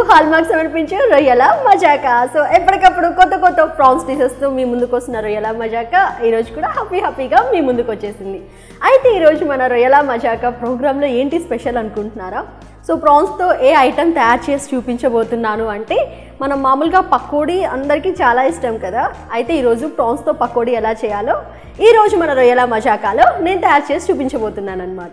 hallmark సమర్పించే రొయ్యల మజాక so ఎప్పటికప్పుడు కొత్త కొత్త ప్రాన్స్ డిషెస్తో మీ ముందుకు వస్తున్న రొయ్యల మజాక ఈరోజు కూడా హ్యాపీ హ్యాపీగా మీ ముందుకు వచ్చేసింది అయితే ఈరోజు మన రొయ్యల మజాక ప్రోగ్రాంలో ఏంటి స్పెషల్ అనుకుంటున్నారా సో ప్రాన్స్తో ఏ ఐటెం తయారు చేసి చూపించబోతున్నాను అంటే మనం మామూలుగా పకోడీ అందరికీ చాలా ఇష్టం కదా అయితే ఈరోజు ప్రాన్స్తో పకోడీ ఎలా చేయాలో ఈరోజు మన రొయ్యల మజాకాలో నేను తయారు చేసి చూపించబోతున్నాను అనమాట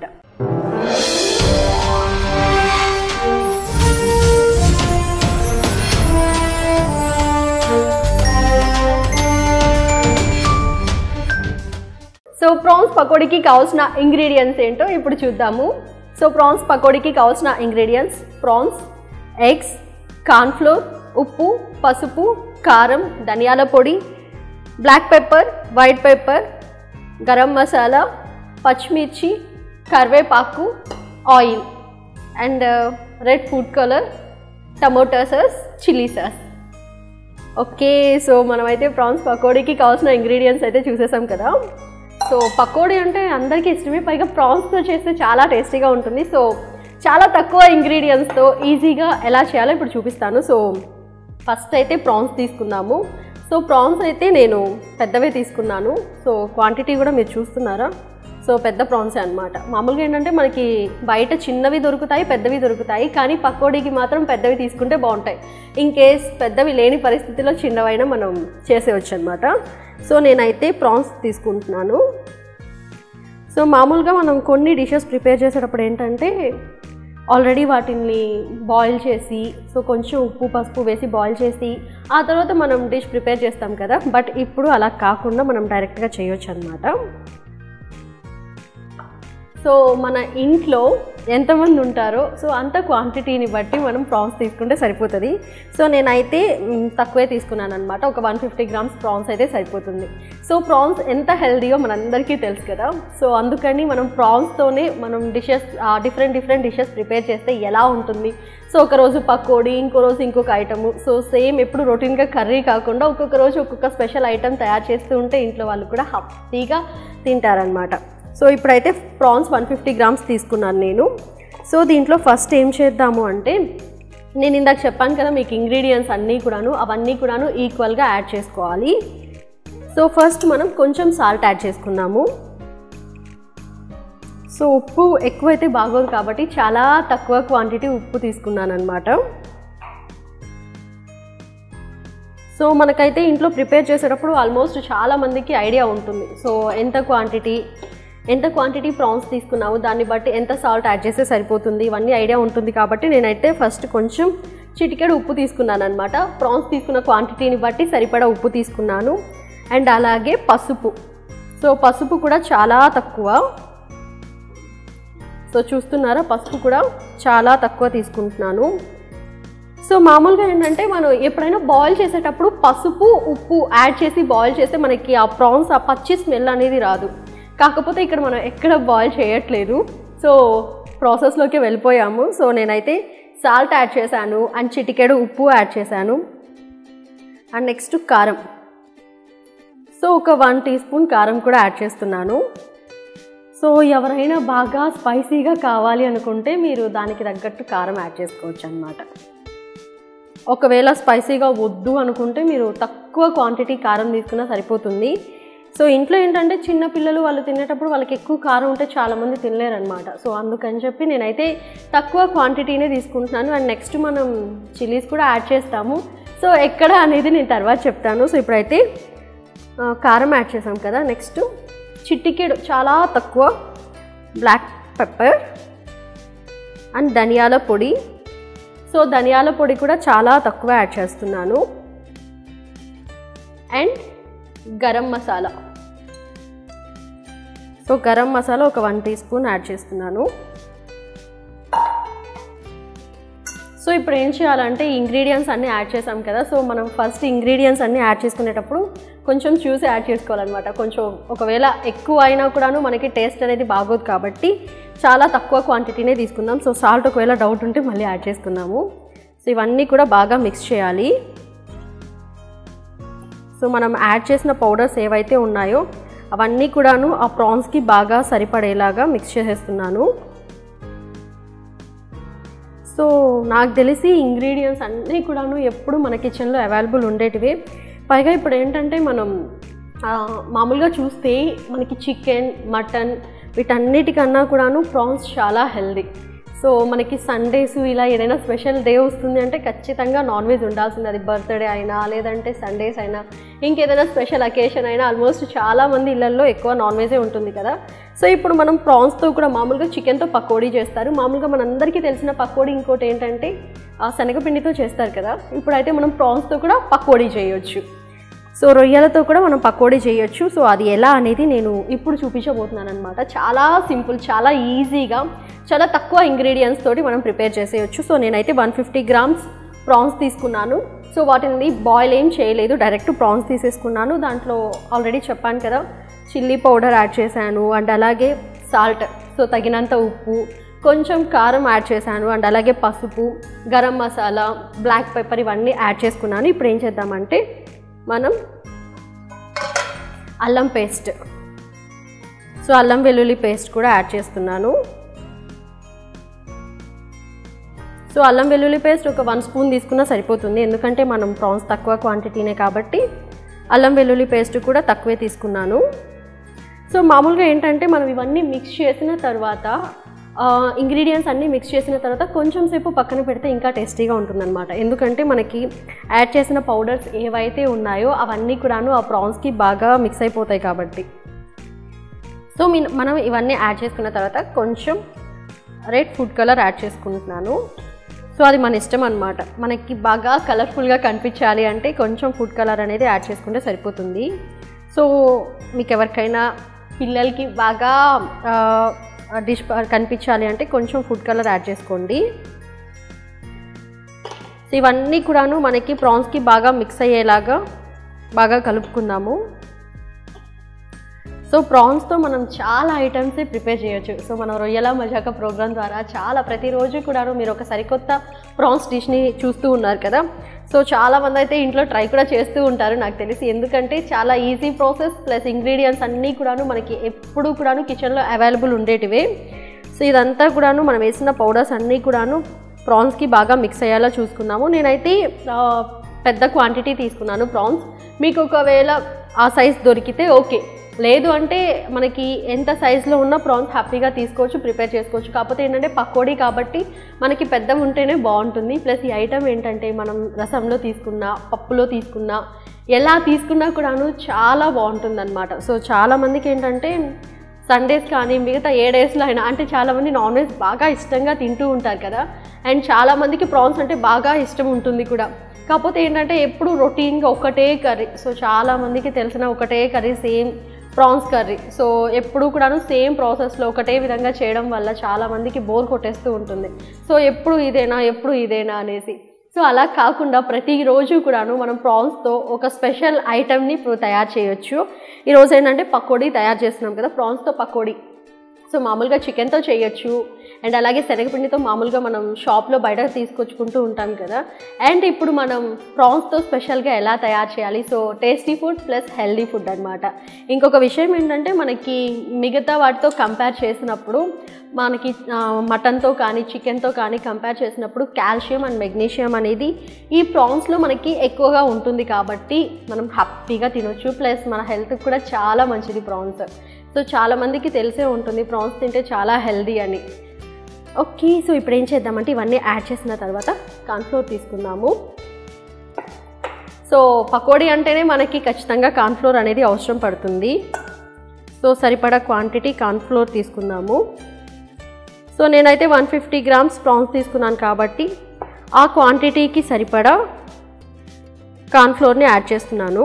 సో ప్రాన్స్ పకోడీకి కావాల్సిన ఇంగ్రీడియంట్స్ ఏంటో ఇప్పుడు చూద్దాము సో ప్రాన్స్ పకోడీకి కావాల్సిన ఇంగ్రీడియంట్స్ ప్రాన్స్ ఎగ్స్ కార్న్ఫ్లోర్ ఉప్పు పసుపు కారం ధనియాల పొడి black pepper white pepper garam masala పచ్చిమిర్చి కరివేపాకు oil and red food colour tomato sauce chilli sauce okay so మనమైతే ప్రాన్స్ పకోడీకి కావాల్సిన ఇంగ్రీడియంట్స్ అయితే చూసేసాం కదా సో పకోడీ అంటే అందరికీ ఇష్టమే పైగా ప్రాన్స్తో చేస్తే చాలా టేస్టీగా ఉంటుంది సో చాలా తక్కువ ఇంగ్రీడియంట్స్తో ఈజీగా ఎలా చేయాలో ఇప్పుడు చూపిస్తాను సో ఫస్ట్ అయితే ప్రాన్స్ తీసుకుందాము సో ప్రాన్స్ అయితే నేను పెద్దవే తీసుకున్నాను సో క్వాంటిటీ కూడా మీరు చూస్తున్నారా సో పెద్ద ప్రాన్సే అనమాట మామూలుగా ఏంటంటే మనకి బయట చిన్నవి దొరుకుతాయి పెద్దవి దొరుకుతాయి కానీ పకోడీకి మాత్రం పెద్దవి తీసుకుంటే బాగుంటాయి ఇన్ కేస్ పెద్దవి లేని పరిస్థితిలో చిన్నవైనా మనం చేసేవచ్చు అనమాట సో నేనైతే ప్రాన్స్ తీసుకుంటున్నాను సో మామూలుగా మనం కొన్ని డిషెస్ ప్రిపేర్ చేసేటప్పుడు ఏంటంటే ఆల్రెడీ వాటిని బాయిల్ చేసి సో కొంచెం ఉప్పు పసుపు వేసి బాయిల్ చేసి ఆ తర్వాత మనం డిష్ ప్రిపేర్ చేస్తాం కదా బట్ ఇప్పుడు అలా కాకుండా మనం డైరెక్ట్గా చేయొచ్చు అనమాట సో మన ఇంట్లో ఎంతమంది ఉంటారో సో అంత క్వాంటిటీని బట్టి మనం ప్రాన్స్ తీసుకుంటే సరిపోతుంది సో నేనైతే మ్, తక్కువే తీసుకున్నాను అనమాట ఒక వన్ ఫిఫ్టీ గ్రామ్స్ ప్రాన్స్ అయితే సరిపోతుంది సో ప్రాన్స్ ఎంత హెల్దీయో మనందరికీ తెలుసు కదా సో అందుకని మనం ప్రాన్స్తోనే మనం dishes different different dishes prepare చేస్తే ఎలా ఉంటుంది సో ఒక రోజు పకోడీ ఇంకో రోజు ఇంకొక ఐటము సో సేమ్ ఎప్పుడు రొటీన్గా కర్రీ కాకుండా ఒక్కొక్క రోజు ఒక్కొక్క స్పెషల్ ఐటమ్ తయారు చేస్తూ ఉంటే ఇంట్లో వాళ్ళు కూడా హ్యాపీగా తింటారనమాట సో ఇప్పుడైతే ప్రాన్స్ వన్ ఫిఫ్టీ గ్రామ్స్ తీసుకున్నాను నేను సో దీంట్లో ఫస్ట్ ఏం చేద్దాము అంటే నేను ఇందాక చెప్పాను కదా మీకు ఇంగ్రీడియంట్స్ అన్నీ కూడాను అవన్నీ కూడాను ఈక్వల్గా యాడ్ చేసుకోవాలి సో ఫస్ట్ మనం కొంచెం సాల్ట్ యాడ్ చేసుకుందాము సో ఉప్పు ఎక్కువైతే బాగోదు కాబట్టి చాలా తక్కువ క్వాంటిటీ ఉప్పు తీసుకున్నాను అనమాట సో మనకైతే ఇంట్లో ప్రిపేర్ చేసేటప్పుడు ఆల్మోస్ట్ చాలా మందికి ఐడియా ఉంటుంది సో ఎంత క్వాంటిటీ ఎంత క్వాంటిటీ ప్రాన్స్ తీసుకున్నాము దాన్ని బట్టి ఎంత సాల్ట్ యాడ్ చేస్తే సరిపోతుంది ఇవన్నీ ఐడియా ఉంటుంది కాబట్టి నేనైతే ఫస్ట్ కొంచెం చిటికెడు ఉప్పు తీసుకున్నాను అనమాట ప్రాన్స్ తీసుకున్న క్వాంటిటీని బట్టి సరిపడా ఉప్పు తీసుకున్నాను అండ్ అలాగే పసుపు సో పసుపు కూడా చాలా తక్కువ సో చూస్తున్నారా పసుపు కూడా చాలా తక్కువ తీసుకుంటున్నాను సో మామూలుగా ఏంటంటే మనం ఎప్పుడైనా బాయిల్ చేసేటప్పుడు పసుపు ఉప్పు యాడ్ చేసి బాయిల్ చేస్తే మనకి ఆ ప్రాన్స్ ఆ పచ్చి స్మెల్ అనేది రాదు కాకపోతే ఇక్కడ మనం ఎక్కడ బాయిల్ చేయట్లేదు సో ప్రాసెస్లోకి వెళ్ళిపోయాము సో నేనైతే సాల్ట్ యాడ్ చేశాను అండ్ చిటికెడు ఉప్పు యాడ్ చేశాను అండ్ నెక్స్ట్ కారం సో ఒక వన్ టీ స్పూన్ కారం కూడా యాడ్ చేస్తున్నాను సో ఎవరైనా బాగా స్పైసీగా కావాలి అనుకుంటే మీరు దానికి తగ్గట్టు కారం యాడ్ చేసుకోవచ్చు అనమాట ఒకవేళ స్పైసీగా వద్దు అనుకుంటే మీరు తక్కువ క్వాంటిటీ కారం తీసుకున్నా సరిపోతుంది సో ఇంట్లో ఏంటంటే చిన్న పిల్లలు వాళ్ళు తినేటప్పుడు వాళ్ళకి ఎక్కువ కారం ఉంటే చాలామంది తినలేరనమాట సో అందుకని చెప్పి నేనైతే తక్కువ క్వాంటిటీనే తీసుకుంటున్నాను అండ్ నెక్స్ట్ మనం చిల్లీస్ కూడా యాడ్ చేస్తాము సో ఎక్కడ అనేది నేను తర్వాత చెప్తాను సో ఇప్పుడైతే ఆ, కారం యాడ్ చేసాం కదా నెక్స్ట్ చిట్టికెడు చాలా తక్కువ బ్లాక్ పెప్పర్ అండ్ ధనియాల పొడి సో ధనియాల పొడి కూడా చాలా తక్కువ యాడ్ చేస్తున్నాను అండ్ గరం మసాలా సో గరం మసాలా ఒక వన్ టీ స్పూన్ యాడ్ చేస్తున్నాను సో ఇప్పుడు ఏం చేయాలంటే ఈ ఇంగ్రీడియంట్స్ అన్నీ యాడ్ చేసాం కదా సో మనం ఫస్ట్ ఇంగ్రీడియంట్స్ అన్నీ యాడ్ చేసుకునేటప్పుడు కొంచెం చూసి యాడ్ చేసుకోవాలన్నమాట కొంచెం ఒకవేళ ఎక్కువ అయినా కూడాను మనకి టేస్ట్ అనేది బాగోదు కాబట్టి చాలా తక్కువ క్వాంటిటీనే తీసుకుందాం సో సాల్ట్ ఒకవేళ డౌట్ ఉంటే మళ్ళీ యాడ్ చేసుకుందాము సో ఇవన్నీ కూడా బాగా మిక్స్ చేయాలి సో మనం యాడ్ చేసిన పౌడర్స్ ఏవైతే ఉన్నాయో అవన్నీ కూడాను ఆ ప్రాన్స్కి బాగా సరిపడేలాగా మిక్స్ చేసేస్తున్నాను సో నాకు తెలిసి ఇంగ్రీడియంట్స్ అన్నీ కూడాను ఎప్పుడు మన కిచెన్లో అవైలబుల్ ఉండేటివి పైగా ఇప్పుడు ఏంటంటే మనం ఆ, మామూలుగా చూస్తే మనకి చికెన్ మటన్ వీటన్నిటికన్నా కూడాను ప్రాన్స్ చాలా హెల్దీ సో మనకి సండేస్ ఇలా ఏదైనా స్పెషల్ డే వస్తుంది అంటే ఖచ్చితంగా నాన్ వెజ్ ఉండాల్సింది అది బర్త్డే అయినా లేదంటే సండేస్ అయినా ఇంకేదైనా స్పెషల్ అకేషన్ అయినా ఆల్మోస్ట్ చాలా మంది ఇళ్ళల్లో ఎక్కువ నాన్ వెజే ఉంటుంది కదా సో ఇప్పుడు మనం ప్రాన్స్తో కూడా మామూలుగా చికెన్తో పకోడీ చేస్తారు మామూలుగా మనందరికీ తెలిసిన పకోడీ ఇంకోటి ఏంటంటే ఆ శనగపిండితో చేస్తారు కదా ఇప్పుడైతే మనం ప్రాన్స్తో కూడా పకోడీ చేయొచ్చు సో రొయ్యలతో కూడా మనం పకోడీ చేయొచ్చు సో అది ఎలా అనేది నేను ఇప్పుడు చూపించబోతున్నాను అనమాట చాలా సింపుల్ చాలా ఈజీగా చాలా తక్కువ ఇంగ్రీడియంట్స్ తోటి మనం ప్రిపేర్ చేసేయచ్చు సో నేనైతే వన్ ఫిఫ్టీ గ్రామ్స్ ప్రాన్స్ తీసుకున్నాను సో వాటిని బాయిల్ ఏం చేయలేదు డైరెక్ట్ ప్రాన్స్ తీసేసుకున్నాను దాంట్లో ఆల్రెడీ చెప్పాను కదా చిల్లీ పౌడర్ యాడ్ చేశాను అండ్ అలాగే సాల్ట్ సో తగినంత ఉప్పు కొంచెం కారం యాడ్ చేశాను అండ్ అలాగే పసుపు గరం మసాలా బ్లాక్ పెప్పర్ ఇవన్నీ యాడ్ చేసుకున్నాను ఇప్పుడు ఏం చేద్దామంటే మనం అల్లం పేస్ట్ సో అల్లం వెల్లుల్లి పేస్ట్ కూడా యాడ్ చేస్తున్నాను సో అల్లం వెల్లుల్లి పేస్ట్ ఒక వన్ స్పూన్ తీసుకున్నా సరిపోతుంది ఎందుకంటే మనం ప్రాన్స్ తక్కువ క్వాంటిటీనే కాబట్టి అల్లం వెల్లుల్లి పేస్ట్ కూడా తక్కువే తీసుకున్నాను సో మామూలుగా ఏంటంటే మనం ఇవన్నీ మిక్స్ చేసిన తర్వాత ఇంగ్రీడియంట్స్ అన్నీ మిక్స్ చేసిన తర్వాత కొంచెం సేపు పక్కన పెడితే ఇంకా టేస్టీగా ఉంటుందన్నమాట ఎందుకంటే మనకి యాడ్ చేసిన పౌడర్స్ ఏవైతే ఉన్నాయో అవన్నీ కూడాను ఆ ప్రాన్స్కి బాగా మిక్స్ అయిపోతాయి కాబట్టి సో మీ- మనం ఇవన్నీ యాడ్ చేసుకున్న తర్వాత కొంచెం రెడ్ ఫుడ్ కలర్ యాడ్ చేసుకుంటున్నాను సో అది మన ఇష్టం అనమాట మనకి బాగా కలర్ఫుల్గా కనిపించాలి అంటే కొంచెం ఫుడ్ కలర్ అనేది యాడ్ చేసుకుంటే సరిపోతుంది సో మీకు ఎవరికైనా పిల్లలకి బాగా డిష్ కనిపించాలి అంటే కొంచెం ఫుడ్ కలర్ యాడ్ చేసుకోండి సో ఇవన్నీ కూడాను మనకి ప్రాన్స్కి బాగా మిక్స్ అయ్యేలాగా బాగా కలుపుకుందాము సో ప్రాన్స్తో మనం చాలా ఐటమ్సే ప్రిపేర్ చేయొచ్చు సో మనం రొయ్యల మజాక ప్రోగ్రామ్ ద్వారా చాలా ప్రతిరోజు కూడా మీరు ఒక సరికొత్త ప్రాన్స్ డిష్ని చూస్తూ ఉన్నారు కదా సో చాలా మంది అయితే ఇంట్లో ట్రై కూడా చేస్తూ ఉంటారు నాకు తెలిసి ఎందుకంటే చాలా ఈజీ ప్రాసెస్ ప్లస్ ఇంగ్రీడియంట్స్ అన్నీ కూడాను మనకి ఎప్పుడు కూడాను కిచెన్లో అవైలబుల్ ఉండేటివే సో ఇదంతా కూడాను మనం వేసిన పౌడర్స్ అన్నీ కూడాను ప్రాన్స్కి బాగా మిక్స్ అయ్యేలా చూసుకుందాము నేనైతే ఆ, పెద్ద క్వాంటిటీ తీసుకున్నాను ప్రాన్స్ మీకు ఒకవేళ ఆ సైజ్ దొరికితే ఓకే లేదు అంటే మనకి ఎంత సైజులో ఉన్న ప్రాన్స్ హ్యాపీగా తీసుకోవచ్చు ప్రిపేర్ చేసుకోవచ్చు కాకపోతే ఏంటంటే పకోడీ కాబట్టి మనకి పెద్ద ఉంటేనే బాగుంటుంది ప్లస్ ఈ ఐటమ్ ఏంటంటే మనం రసంలో తీసుకున్నా పప్పులో తీసుకున్నా ఎలా తీసుకున్నా కూడాను చాలా బాగుంటుంది అనమాట సో చాలా మందికి ఏంటంటే సండేస్ కానీ మిగతా ఏ డేస్లో అయినా అంటే చాలామంది నాన్ వెజ్ బాగా ఇష్టంగా తింటూ ఉంటారు కదా అండ్ చాలామందికి ప్రాన్స్ అంటే బాగా ఇష్టం ఉంటుంది కూడా కాకపోతే ఏంటంటే ఎప్పుడు రొటీన్గా ఒకటే కర్రీ సో చాలామందికి తెలిసిన ఒకటే curry same prawns curry so ఎప్పుడు కూడాను సేమ్ ప్రాసెస్లో ఒకటే విధంగా చేయడం వల్ల చాలామందికి బోర్ కొట్టేస్తూ ఉంటుంది సో ఎప్పుడు ఇదేనా ఎప్పుడు ఇదేనా అనేసి సో అలా కాకుండా ప్రతిరోజు కూడాను మనం ప్రాన్స్తో ఒక స్పెషల్ ఐటమ్ని ఇప్పుడు తయారు చేయొచ్చు ఈరోజు ఏంటంటే పకోడీ తయారు చేస్తున్నాం కదా ప్రాన్స్తో పకోడీ సో మామూలుగా చికెన్తో చేయొచ్చు అండ్ అలాగే శనగపిండితో మామూలుగా మనం షాప్లో బయట తీసుకొచ్చుకుంటూ ఉంటాం కదా అండ్ ఇప్పుడు మనం ప్రాన్స్తో స్పెషల్గా ఎలా తయారు చేయాలి so tasty food plus healthy food అనమాట ఇంకొక విషయం ఏంటంటే మనకి మిగతా వాటితో కంపేర్ చేసినప్పుడు మనకి ఆ, మటన్తో కానీ చికెన్తో కానీ కంపేర్ చేసినప్పుడు కాల్షియం అండ్ మెగ్నీషియం అనేది ఈ ప్రాన్స్లో మనకి ఎక్కువగా ఉంటుంది కాబట్టి మనం హ్యాపీగా తినొచ్చు ప్లస్ మన హెల్త్కి కూడా చాలా మంచిది ప్రాన్స్ సో చాలా మందికి తెలిసే ఉంటుంది ప్రాన్స్ తింటే చాలా హెల్దీ అని ఓకే సో ఇప్పుడు ఏం చేద్దామంటే ఇవన్నీ యాడ్ చేసిన తర్వాత కార్న్ఫ్లోర్ తీసుకుందాము సో పకోడీ అంటేనే మనకి ఖచ్చితంగా కార్న్ఫ్లోర్ అనేది అవసరం పడుతుంది సో సరిపడా క్వాంటిటీ కార్న్ఫ్లోర్ తీసుకుందాము సో నేనైతే వన్ ఫిఫ్టీ గ్రామ్స్ ప్రాన్స్ తీసుకున్నాను కాబట్టి ఆ క్వాంటిటీకి సరిపడా కార్న్ఫ్లోర్ని యాడ్ చేస్తున్నాను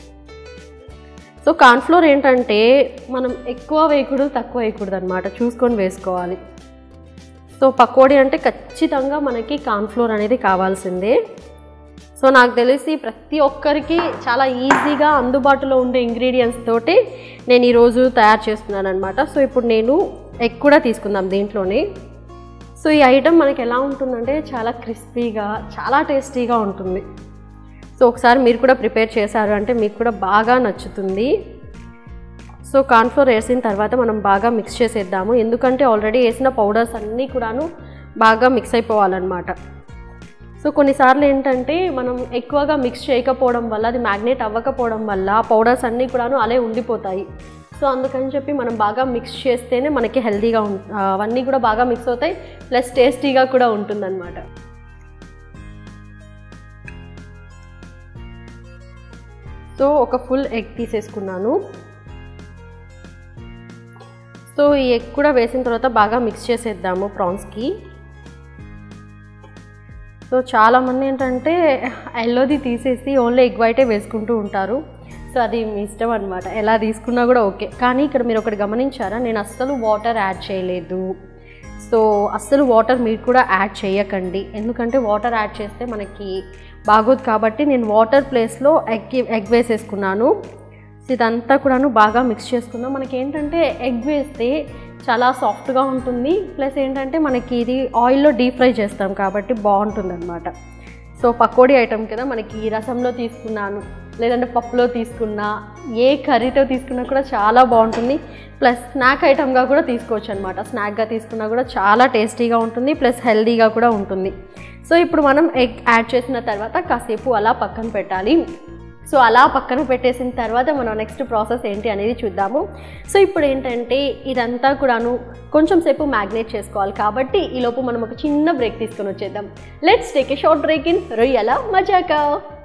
సో కార్న్ఫ్లోర్ ఏంటంటే మనం ఎక్కువ వేయకూడదు తక్కువ వేయకూడదు అనమాట చూసుకొని వేసుకోవాలి సో పకోడీ అంటే ఖచ్చితంగా మనకి కార్న్ఫ్లోర్ అనేది కావాల్సిందే సో నాకు తెలిసి ప్రతి ఒక్కరికి చాలా ఈజీగా అందుబాటులో ఉండే ఇంగ్రీడియంట్స్ తోటి నేను ఈరోజు తయారు చేస్తున్నాను అనమాట సో ఇప్పుడు నేను ఎగ్ కూడా తీసుకుందాం దీంట్లోనే సో ఈ ఐటమ్ మనకి ఎలా ఉంటుందంటే చాలా క్రిస్పీగా చాలా టేస్టీగా ఉంటుంది సో ఒకసారి మీరు కూడా ప్రిపేర్ చేశారు అంటే మీకు కూడా బాగా నచ్చుతుంది సో కార్న్ఫ్లోర్ వేసిన తర్వాత మనం బాగా మిక్స్ చేసేద్దాము ఎందుకంటే ఆల్రెడీ వేసిన పౌడర్స్ అన్నీ కూడాను బాగా మిక్స్ అయిపోవాలన్నమాట సో కొన్నిసార్లు ఏంటంటే మనం ఎక్కువగా మిక్స్ చేయకపోవడం వల్ల అది మ్యాగ్నేట్ అవ్వకపోవడం వల్ల పౌడర్స్ అన్నీ కూడాను అలే ఉండిపోతాయి సో అందుకని చెప్పి మనం బాగా మిక్స్ చేస్తేనే మనకి హెల్తీగా ఉం ఆ, అవన్నీ కూడా బాగా మిక్స్ అవుతాయి ప్లస్ టేస్టీగా కూడా ఉంటుందన్నమాట సో ఒక ఫుల్ ఎగ్ తీసేసుకున్నాను సో ఈ ఎగ్ కూడా వేసిన తర్వాత బాగా మిక్స్ చేసేద్దాము ప్రాన్స్కి సో చాలామంది ఏంటంటే ఎల్లోది తీసేసి ఓన్లీ ఎగ్ వైటే వేసుకుంటూ ఉంటారు సో అది మీ ఇష్టం అనమాట ఎలా తీసుకున్నా కూడా ఓకే కానీ ఇక్కడ మీరు ఒకటి గమనించారా నేను అస్సలు వాటర్ యాడ్ చేయలేదు సో అస్సలు వాటర్ మీరు కూడా యాడ్ చేయకండి ఎందుకంటే వాటర్ యాడ్ చేస్తే మనకి బాగోదు కాబట్టి నేను వాటర్ ప్లేస్లో ఎగ్ ఎగ్ వేసేసుకున్నాను సో ఇదంతా కూడాను బాగా మిక్స్ చేసుకుందాం మనకి ఏంటంటే ఎగ్ వేస్తే చాలా సాఫ్ట్గా ఉంటుంది ప్లస్ ఏంటంటే మనకి ఇది ఆయిల్లో డీప్ ఫ్రై చేస్తాం కాబట్టి బాగుంటుంది అనమాట సో పకోడీ ఐటమ్ కదా మనకి రసంలో తీసుకున్నాను లేదంటే పప్పులో తీసుకున్నా ఏ కర్రీతో తీసుకున్నా కూడా చాలా బాగుంటుంది ప్లస్ స్నాక్ ఐటమ్గా కూడా తీసుకోవచ్చు అనమాట స్నాక్గా తీసుకున్నా కూడా చాలా టేస్టీగా ఉంటుంది ప్లస్ హెల్దీగా కూడా ఉంటుంది సో ఇప్పుడు మనం ఎగ్ యాడ్ చేసిన తర్వాత కాసేపు అలా పక్కన పెట్టాలి సో అలా పక్కన పెట్టేసిన తర్వాత మనం నెక్స్ట్ ప్రాసెస్ ఏంటి అనేది చూద్దాము సో ఇప్పుడు ఏంటంటే ఇదంతా కూడాను కొంచెం సేపు మ్యాగ్నేట్ చేసుకోవాలి కాబట్టి ఈలోపు మనం ఒక చిన్న బ్రేక్ తీసుకొని వచ్చేద్దాం let's take a short break in రొయ్యల మజాకా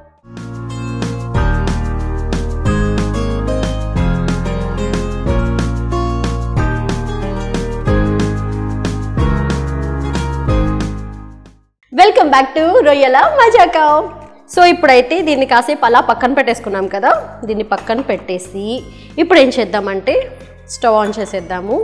వెల్కమ్ బ్యాక్ టు రొయ్యల మజాకా సో ఇప్పుడైతే దీన్ని కాసేపు అలా పక్కన పెట్టేసుకున్నాం కదా దీన్ని పక్కన పెట్టేసి ఇప్పుడు ఏం చేద్దామంటే స్టవ్ ఆన్ చేసేద్దాము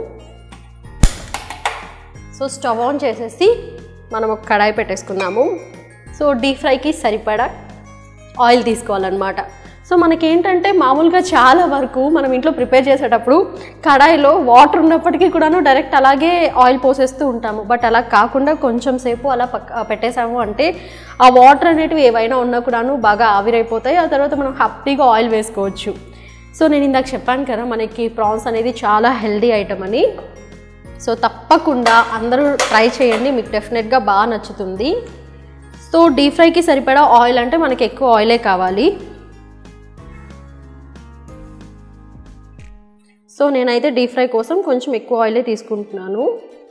సో స్టవ్ ఆన్ చేసేసి మనం ఒక కడాయి పెట్టేసుకుందాము సో డీప్ ఫ్రైకి సరిపడా ఆయిల్ తీసుకోవాలన్నమాట సో మనకేంటంటే మామూలుగా చాలా వరకు మనం ఇంట్లో ప్రిపేర్ చేసేటప్పుడు కడాయిలో వాటర్ ఉన్నప్పటికీ కూడాను డైరెక్ట్ అలాగే ఆయిల్ పోసేస్తూ ఉంటాము బట్ అలా కాకుండా కొంచెం సేపు అలా పక్క పెట్టేసాము అంటే ఆ వాటర్ అనేటివి ఏవైనా ఉన్నా కూడాను బాగా ఆవిరైపోతాయి ఆ తర్వాత మనం హ్యాపీగా ఆయిల్ వేసుకోవచ్చు సో నేను ఇందాక చెప్పాను కదా మనకి ప్రాన్స్ అనేది చాలా హెల్దీ ఐటమ్ అని సో తప్పకుండా అందరూ ట్రై చేయండి మీకు డెఫినెట్గా బాగా నచ్చుతుంది సో డీప్ ఫ్రైకి సరిపడా ఆయిల్ అంటే మనకి ఎక్కువ ఆయిలే కావాలి సో నేనైతే డీప్ ఫ్రై కోసం కొంచెం ఎక్కువ ఆయిలే తీసుకుంటున్నాను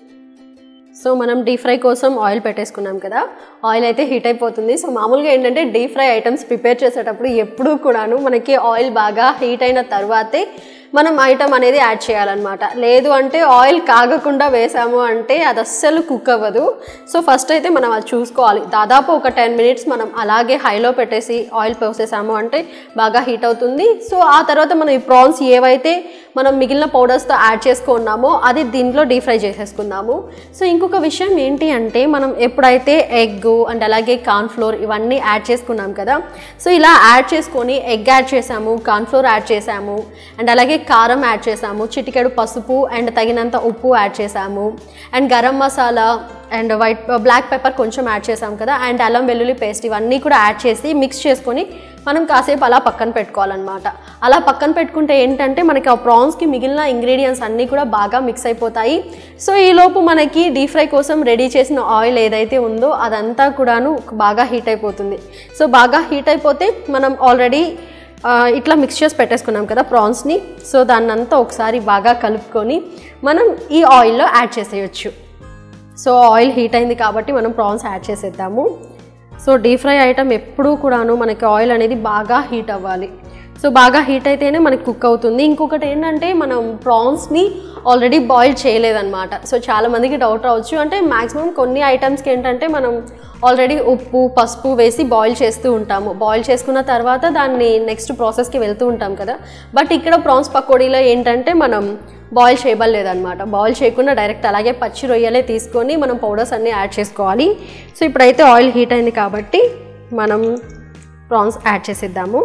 సో మనం డీప్ ఫ్రై కోసం ఆయిల్ పెట్టేసుకున్నాం కదా ఆయిల్ అయితే హీట్ అయిపోతుంది సో మామూలుగా ఏంటంటే డీప్ ఫ్రై ఐటమ్స్ ప్రిపేర్ చేసేటప్పుడు ఎప్పుడూ కూడాను మనకి ఆయిల్ బాగా హీట్ అయిన తర్వాతే మనం ఐటమ్ అనేది యాడ్ చేయాలన్నమాట లేదు అంటే ఆయిల్ కాగకుండా వేసాము అంటే అది అస్సలు కుక్ అవ్వదు సో ఫస్ట్ అయితే మనం అది చూసుకోవాలి దాదాపు ఒక టెన్ మినిట్స్ మనం అలాగే హైలో పెట్టేసి ఆయిల్ పోసేసాము అంటే బాగా హీట్ అవుతుంది సో ఆ తర్వాత మనం ఈ ప్రాన్స్ ఏవైతే మనం మిగిలిన పౌడర్స్తో యాడ్ చేసుకున్నామో అది దీంట్లో డీప్ ఫ్రై చేసేసుకుందాము సో ఇంకొక విషయం ఏంటి అంటే మనం ఎప్పుడైతే ఎగ్ అండ్ అలాగే కార్న్ఫ్లోర్ ఇవన్నీ యాడ్ చేసుకున్నాం కదా సో ఇలా యాడ్ చేసుకొని ఎగ్ యాడ్ చేసాము కార్న్ఫ్లోర్ యాడ్ చేసాము అండ్ అలాగే కారం యాడ్ చేసాము చిటికెడు పసుపు అండ్ తగినంత ఉప్పు యాడ్ చేసాము and garam masala and white black pepper కొంచెం యాడ్ చేసాం కదా అండ్ అల్లం వెల్లుల్లి పేస్ట్ ఇవన్నీ కూడా యాడ్ చేసి మిక్స్ చేసుకొని మనం కాసేపు అలా పక్కన పెట్టుకోవాలన్నమాట అలా పక్కన పెట్టుకుంటే ఏంటంటే మనకి ఆ ప్రాన్స్కి మిగిలిన ఇంగ్రీడియంట్స్ అన్నీ కూడా బాగా మిక్స్ అయిపోతాయి సో ఈలోపు మనకి డీప్ ఫ్రై కోసం రెడీ చేసిన ఆయిల్ ఏదైతే ఉందో అదంతా కూడాను బాగా హీట్ అయిపోతుంది సో బాగా హీట్ అయిపోతే మనం ఆల్రెడీ ఆ, ఇట్లా మిక్స్ చేసి పెట్టేసుకున్నాం కదా ప్రాన్స్ని సో దాన్ని అంతా ఒకసారి బాగా కలుపుకొని మనం ఈ ఆయిల్లో యాడ్ చేసేయచ్చు సో ఆయిల్ హీట్ అయింది కాబట్టి మనం ప్రాన్స్ యాడ్ చేసేద్దాము సో డీప్ ఫ్రై ఐటమ్ ఎప్పుడూ కూడాను మనకి ఆయిల్ అనేది బాగా హీట్ అవ్వాలి సో బాగా హీట్ అయితేనే మనకి కుక్ అవుతుంది ఇంకొకటి ఏంటంటే మనం ప్రాన్స్ని ఆల్రెడీ బాయిల్ చేయలేదన్నమాట సో చాలా మందికి డౌట్ రావచ్చు అంటే మ్యాక్సిమం కొన్ని ఐటమ్స్కి ఏంటంటే మనం ఆల్రెడీ ఉప్పు పసుపు వేసి బాయిల్ చేస్తూ ఉంటాము బాయిల్ చేసుకున్న తర్వాత దాన్ని నెక్స్ట్ ప్రాసెస్కి వెళ్తూ ఉంటాం కదా బట్ ఇక్కడ ప్రాన్స్ పకోడీలో ఏంటంటే మనం బాయిల్ చేయబడలేదన్నమాట బాయిల్ చేయకుండా డైరెక్ట్ అలాగే పచ్చి రొయ్యలే తీసుకొని మనం పౌడర్స్ అన్నీ యాడ్ చేసుకోవాలి సో ఇప్పుడైతే ఆయిల్ హీట్ అయింది కాబట్టి మనం ప్రాన్స్ యాడ్ చేసేద్దాము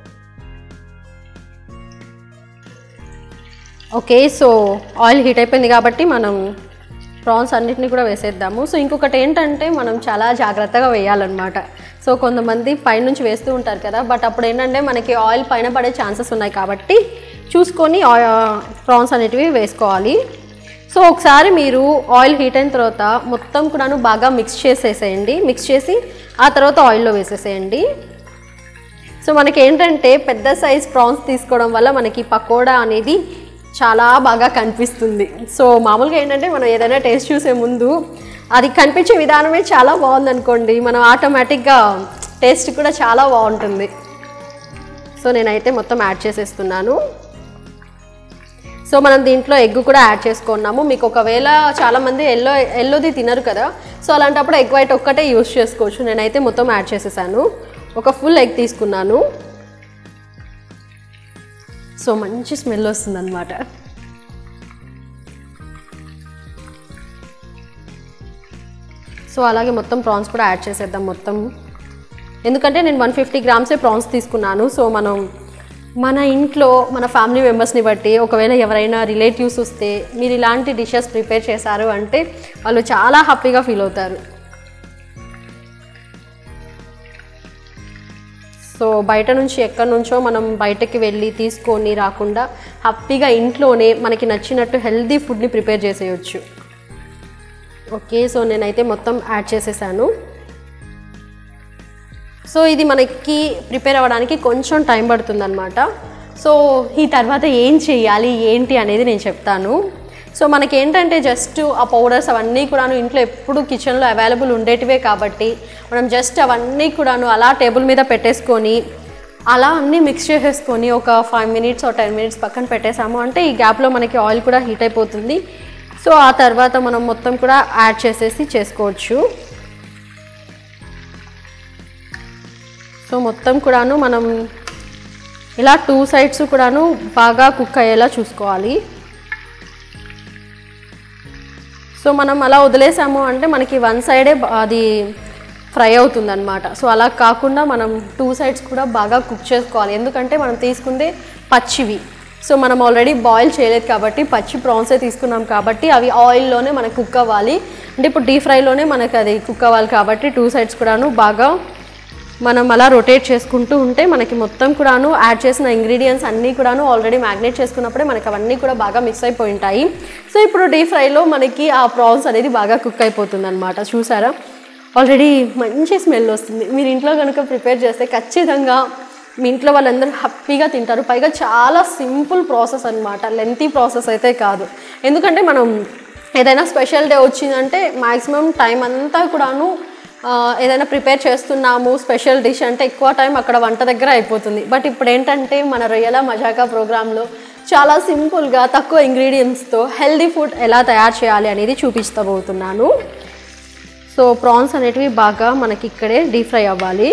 ఓకే సో ఆయిల్ హీట్ అయిపోయింది కాబట్టి మనం ప్రాన్స్ అన్నిటిని కూడా వేసేద్దాము సో ఇంకొకటి ఏంటంటే మనం చాలా జాగ్రత్తగా వేయాలన్నమాట సో కొంతమంది పైనుంచి వేస్తూ ఉంటారు కదా బట్ అప్పుడు ఏంటంటే మనకి ఆయిల్ పైన పడే ఛాన్సెస్ ఉన్నాయి కాబట్టి చూసుకొని ప్రాన్స్ అనేటివి వేసుకోవాలి సో ఒకసారి మీరు ఆయిల్ హీట్ అయిన తర్వాత మొత్తం కూడాను బాగా మిక్స్ చేసేసేయండి మిక్స్ చేసి ఆ తర్వాత ఆయిల్లో వేసేసేయండి సో మనకి ఏంటంటే పెద్ద సైజ్ ప్రాన్స్ తీసుకోవడం వల్ల మనకి పకోడా అనేది చాలా బాగా కనిపిస్తుంది సో మామూలుగా ఏంటంటే మనం ఏదైనా టేస్ట్ చూసే ముందు అది కనిపించే విధానమే చాలా బాగుంది అనుకోండి మనం ఆటోమేటిక్గా టేస్ట్ కూడా చాలా బాగుంటుంది సో నేనైతే మొత్తం యాడ్ చేసేస్తున్నాను సో మనం దీంట్లో ఎగ్ కూడా యాడ్ చేసుకున్నాము మీకు ఒకవేళ చాలామంది ఎల్లో ఎల్లోది తినరు కదా సో అలాంటప్పుడు ఎగ్ వైట్ ఒక్కటే యూస్ చేసుకోవచ్చు నేనైతే మొత్తం యాడ్ చేసేసాను ఒక ఫుల్ ఎగ్ తీసుకున్నాను సో మంచి స్మెల్ వస్తుంది అనమాట సో అలాగే మొత్తం ప్రాన్స్ కూడా యాడ్ చేసేద్దాం మొత్తం ఎందుకంటే నేను వన్ ఫిఫ్టీ గ్రామ్సే ప్రాన్స్ తీసుకున్నాను సో మనం మన ఇంట్లో మన ఫ్యామిలీ మెంబర్స్ని బట్టి ఒకవేళ ఎవరైనా రిలేటివ్స్ వస్తే మీరు ఇలాంటి డిషెస్ ప్రిపేర్ చేశారు అంటే వాళ్ళు చాలా హ్యాపీగా ఫీల్ అవుతారు సో బయట నుంచి ఎక్కడి నుంచో మనం బయటకి వెళ్ళి తీసుకొని రాకుండా హ్యాపీగా ఇంట్లోనే మనకి నచ్చినట్టు హెల్దీ ఫుడ్ని ప్రిపేర్ చేసేయచ్చు ఓకే సో నేనైతే మొత్తం యాడ్ చేసేసాను సో ఇది మనకి ప్రిపేర్ అవ్వడానికి కొంచెం టైం పడుతుందన్నమాట సో ఈ తర్వాత ఏం చేయాలి ఏంటి అనేది నేను చెప్తాను సో మనకి ఏంటంటే జస్ట్ ఆ పౌడర్స్ అవన్నీ కూడాను ఇంట్లో ఎప్పుడు కిచెన్లో అవైలబుల్ ఉండేటివే కాబట్టి మనం జస్ట్ అవన్నీ కూడాను అలా టేబుల్ మీద పెట్టేసుకొని అలా అన్నీ మిక్స్ చేసేసుకొని ఒక ఫైవ్ మినిట్స్ ఒక టెన్ మినిట్స్ పక్కన పెట్టేసాము అంటే ఈ గ్యాప్లో మనకి ఆయిల్ కూడా హీట్ అయిపోతుంది సో ఆ తర్వాత మనం మొత్తం కూడా యాడ్ చేసేసి చేసుకోవచ్చు సో మొత్తం కూడాను మనం ఇలా టూ సైడ్స్ కూడాను బాగా కుక్ అయ్యేలా చూసుకోవాలి సో మనం అలా వదిలేసాము అంటే మనకి వన్ సైడే బ- అది ఫ్రై అవుతుందన్నమాట సో అలా కాకుండా మనం టూ సైడ్స్ కూడా బాగా కుక్ చేసుకోవాలి ఎందుకంటే మనం తీసుకుందే పచ్చివి సో మనం ఆల్రెడీ బాయిల్ చేయలేదు కాబట్టి పచ్చి ప్రాన్సే తీసుకున్నాం కాబట్టి అవి ఆయిల్లోనే మనకు కుక్ అవ్వాలి అంటే ఇప్పుడు డీప్ ఫ్రైలోనే మనకు అది కుక్ అవ్వాలి కాబట్టి టూ సైడ్స్ కూడాను బాగా మనం అలా రొటేట్ చేసుకుంటూ ఉంటే మనకి మొత్తం కూడాను యాడ్ చేసిన ఇంగ్రీడియంట్స్ అన్నీ కూడాను ఆల్రెడీ మ్యాగ్నేట్ చేసుకున్నప్పుడే మనకి అవన్నీ కూడా బాగా మిక్స్ అయిపోయి ఉంటాయి సో ఇప్పుడు డీప్ ఫ్రైలో మనకి ఆ ప్రాన్స్ అనేది బాగా కుక్ అయిపోతుంది అనమాట చూసారా ఆల్రెడీ మంచి స్మెల్ వస్తుంది మీరు ఇంట్లో కనుక ప్రిపేర్ చేస్తే ఖచ్చితంగా మీ ఇంట్లో వాళ్ళందరూ హ్యాపీగా తింటారు పైగా చాలా సింపుల్ ప్రాసెస్ అనమాట లెంతీ ప్రాసెస్ అయితే కాదు ఎందుకంటే మనం ఏదైనా స్పెషల్ డే వచ్చిందంటే మ్యాక్సిమం టైం అంతా కూడాను ఆ, ఏదైనా ప్రిపేర్ చేస్తున్నాము స్పెషల్ డిష్ అంటే ఎక్కువ టైం అక్కడ వంట దగ్గర అయిపోతుంది బట్ ఇప్పుడు ఏంటంటే మన రొయ్యల మజాకా ప్రోగ్రాంలో చాలా సింపుల్గా తక్కువ ఇంగ్రీడియంట్స్తో హెల్దీ ఫుడ్ ఎలా తయారు చేయాలి అనేది చూపించబోతున్నాను సో ప్రాన్స్ అనేటివి బాగా మనకి ఇక్కడే డీప్ ఫ్రై అవ్వాలి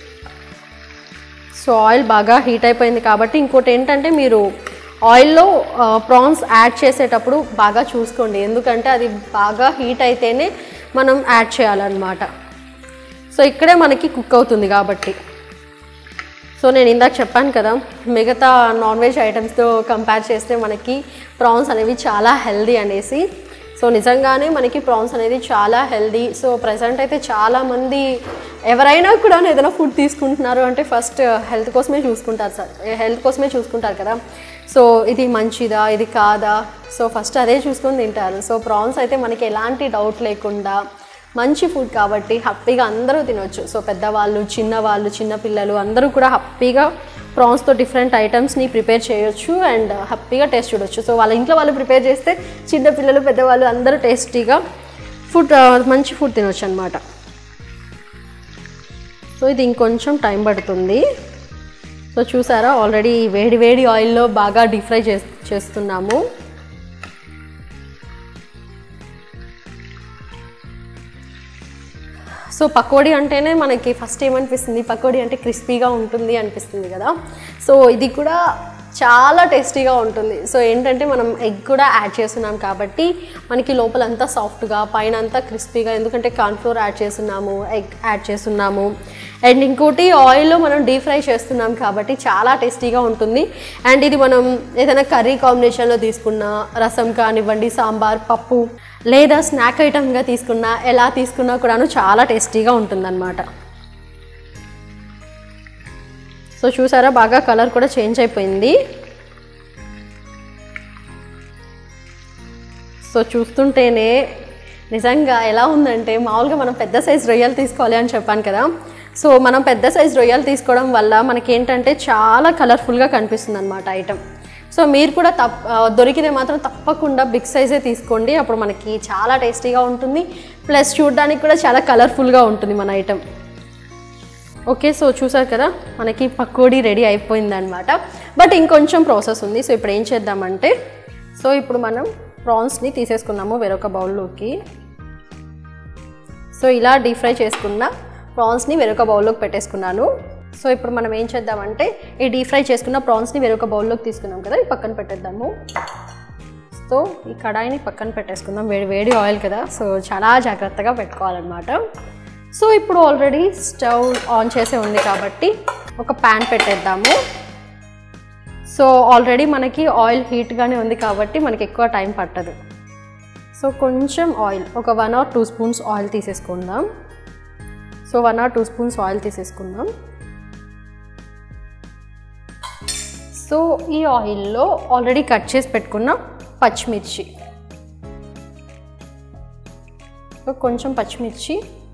సో ఆయిల్ బాగా హీట్ అయిపోయింది కాబట్టి ఇంకోటి ఏంటంటే మీరు ఆయిల్లో ప్రాన్స్ యాడ్ చేసేటప్పుడు బాగా చూసుకోండి ఎందుకంటే అది బాగా హీట్ అయితేనే మనం యాడ్ చేయాలన్నమాట సో ఇక్కడే మనకి కుక్ అవుతుంది కాబట్టి సో నేను ఇందాక చెప్పాను కదా మిగతా నాన్ వెజ్ ఐటమ్స్తో కంపేర్ చేస్తే మనకి ప్రాన్స్ అనేవి చాలా హెల్దీ అనేసి సో నిజంగానే మనకి ప్రాన్స్ అనేది చాలా హెల్దీ సో ప్రజెంట్ అయితే చాలామంది ఎవరైనా కూడా ఏదైనా ఫుడ్ తీసుకుంటున్నారు అంటే ఫస్ట్ హెల్త్ కోసమే చూసుకుంటారు సార్ హెల్త్ కోసమే చూసుకుంటారు కదా సో ఇది మంచిదా ఇది కాదా సో ఫస్ట్ అదే చూసుకొని తింటారు సో ప్రాన్స్ అయితే మనకి ఎలాంటి డౌట్ లేకుండా మంచి ఫుడ్ కాబట్టి హ్యాపీగా అందరూ తినొచ్చు సో పెద్దవాళ్ళు చిన్నవాళ్ళు చిన్నపిల్లలు అందరూ కూడా హ్యాపీగా ప్రాన్స్తో డిఫరెంట్ ఐటమ్స్ని ప్రిపేర్ చేయొచ్చు అండ్ హ్యాపీగా టేస్ట్ చూడొచ్చు సో వాళ్ళ ఇంట్లో వాళ్ళు ప్రిపేర్ చేస్తే చిన్నపిల్లలు పెద్దవాళ్ళు అందరూ టేస్టీగా ఫుడ్ మంచి ఫుడ్ తినొచ్చు అనమాట సో ఇది ఇంకొంచెం టైం పడుతుంది సో చూసారా ఆల్రెడీ వేడి వేడి ఆయిల్లో బాగా డీప్ ఫ్రై చేస్తున్నాము సో పకోడీ అంటేనే మనకి ఫస్ట్ ఏమనిపిస్తుంది పకోడీ అంటే క్రిస్పీగా ఉంటుంది అనిపిస్తుంది కదా సో ఇది కూడా చాలా టేస్టీగా ఉంటుంది సో ఏంటంటే మనం ఎగ్ కూడా యాడ్ చేస్తున్నాం కాబట్టి మనకి లోపలంతా సాఫ్ట్గా పైన అంతా క్రిస్పీగా ఎందుకంటే కార్న్ఫ్లోర్ యాడ్ చేస్తున్నాము ఎగ్ యాడ్ చేస్తున్నాము అండ్ ఇంకోటి ఆయిల్లో మనం డీప్ ఫ్రై చేస్తున్నాం కాబట్టి చాలా టేస్టీగా ఉంటుంది అండ్ ఇది మనం ఏదైనా కర్రీ కాంబినేషన్లో తీసుకున్న రసం కానివ్వండి సాంబార్ పప్పు లేదా స్నాక్ ఐటమ్గా తీసుకున్నా ఎలా తీసుకున్నా కూడాను చాలా టేస్టీగా ఉంటుందన్నమాట సో చూసారా బాగా కలర్ కూడా చేంజ్ అయిపోయింది సో చూస్తుంటేనే నిజంగా ఎలా ఉందంటే మామూలుగా మనం పెద్ద సైజ్ రొయ్యలు తీసుకోవాలి అని చెప్పాను కదా సో మనం పెద్ద సైజ్ రొయ్యలు తీసుకోవడం వల్ల మనకి ఏంటంటే చాలా కలర్ఫుల్గా కనిపిస్తుంది అనమాట ఐటమ్ సో మీరు కూడా తప్ ఆ, దొరికితే మాత్రం తప్పకుండా బిగ్ సైజే తీసుకోండి అప్పుడు మనకి చాలా టేస్టీగా ఉంటుంది ప్లస్ చూడడానికి కూడా చాలా కలర్ఫుల్గా ఉంటుంది మన ఐటమ్ ఓకే సో చూసారు కదా మనకి పకోడీ రెడీ అయిపోయిందనమాట బట్ ఇంకొంచెం ప్రాసెస్ ఉంది సో ఇప్పుడు ఏం చేద్దామంటే సో ఇప్పుడు మనం ప్రాన్స్ని తీసేసుకున్నాము వేరొక బౌల్లోకి సో ఇలా డీప్ ఫ్రై చేసుకున్న ప్రాన్స్ని వేరొక బౌల్లోకి పెట్టేసుకున్నాను సో ఇప్పుడు మనం ఏం చేద్దామంటే ఈ డీప్ ఫ్రై చేసుకున్న ప్రాన్స్ని వేరొక బౌల్లోకి తీసుకున్నాం కదా ఇది పక్కన పెట్టేద్దాము సో ఈ కడాయిని పక్కన పెట్టేసుకుందాం వేడి వేడి ఆయిల్ కదా సో చాలా జాగ్రత్తగా పెట్టుకోవాలన్నమాట సో ఇప్పుడు ఆల్రెడీ స్టవ్ ఆన్ చేసే ఉంది కాబట్టి ఒక ప్యాన్ పెట్టేద్దాము సో ఆల్రెడీ మనకి ఆయిల్ హీట్గానే ఉంది కాబట్టి మనకి ఎక్కువ టైం పట్టదు సో కొంచెం ఆయిల్ ఒక one or two spoons oil తీసేసుకుందాం so one or two spoons oil తీసేసుకుందాం సో ఈ ఆయిల్లో ఆల్రెడీ కట్ చేసి పెట్టుకున్న పచ్చిమిర్చి సో కొంచెం పచ్చిమిర్చి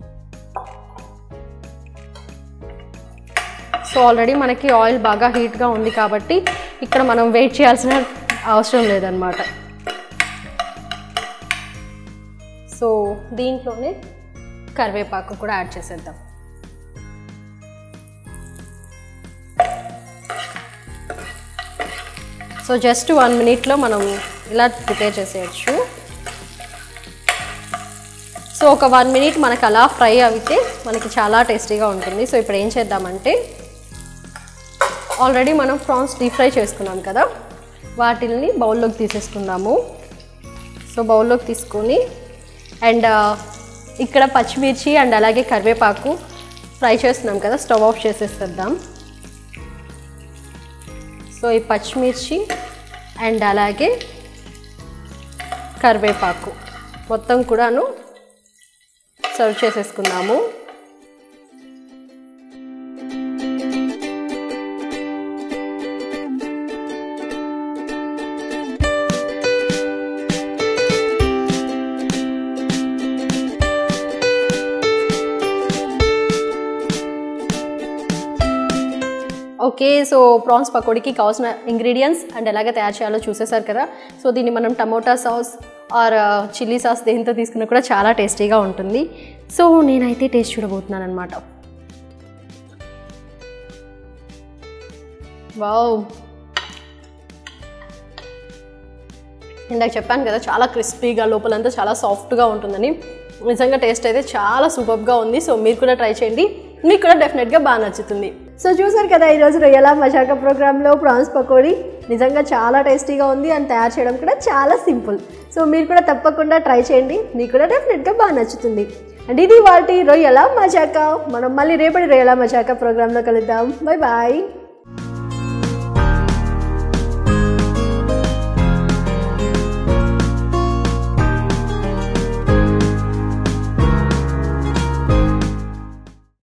సో ఆల్రెడీ మనకి ఆయిల్ బాగా హీట్గా ఉంది కాబట్టి ఇక్కడ మనం వెయిట్ చేయాల్సిన అవసరం లేదనమాట సో దీంట్లోనే కరివేపాకు కూడా యాడ్ చేసేద్దాం సో జస్ట్ వన్ మినిట్లో మనం ఇలా ప్రిపేర్ చేసేయచ్చు సో ఒక వన్ మినిట్ మనకు అలా ఫ్రై అయితే మనకి చాలా టేస్టీగా ఉంటుంది సో ఇప్పుడు ఏం చేద్దామంటే ఆల్రెడీ మనం ప్రాన్స్ డీప్ ఫ్రై చేసుకున్నాం కదా వాటిల్ని బౌల్లోకి తీసేసుకుందాము సో బౌల్లోకి తీసుకొని అండ్ ఇక్కడ పచ్చిమిర్చి అండ్ అలాగే కరివేపాకు ఫ్రై చేస్తున్నాం కదా స్టవ్ ఆఫ్ చేసేసేద్దాం సో ఈ పచ్చిమిర్చి అండ్ అలాగే కరివేపాకు మొత్తం కూడాను సర్వ్ చేసేసుకుందాము ఓకే సో ప్రాన్స్ పకోడీకి కావాల్సిన ఇంగ్రీడియంట్స్ అండ్ ఎలాగ తయారు చేయాలో చూసేసారు కదా సో దీన్ని మనం tomato sauce or chilli sauce దేంతో తీసుకున్నా కూడా చాలా టేస్టీగా ఉంటుంది సో నేనైతే టేస్ట్ చూడబోతున్నాను అనమాట వావ్ ఇందాక చెప్పాను కదా చాలా క్రిస్పీగా లోపలంతా చాలా సాఫ్ట్గా ఉంటుందని నిజంగా టేస్ట్ అయితే చాలా సూపర్గా ఉంది సో మీరు కూడా ట్రై చేయండి మీకు కూడా డెఫినెట్గా బాగా నచ్చుతుంది సో చూసారు కదా ఈరోజు రొయ్యల మషాక ప్రోగ్రాంలో ప్రాన్స్ పకోడీ నిజంగా చాలా టేస్టీగా ఉంది అండ్ తయారు చేయడం కూడా చాలా సింపుల్ సో మీరు కూడా తప్పకుండా ట్రై చేయండి మీకు కూడా డెఫినెట్గా బాగా నచ్చుతుంది అండ్ ఇది వాటి రొయ్యల మజాక మనం మళ్ళీ రేపటి రొయ్యల మజాక ప్రోగ్రాంలో కలుద్దాం బాయ్ బాయ్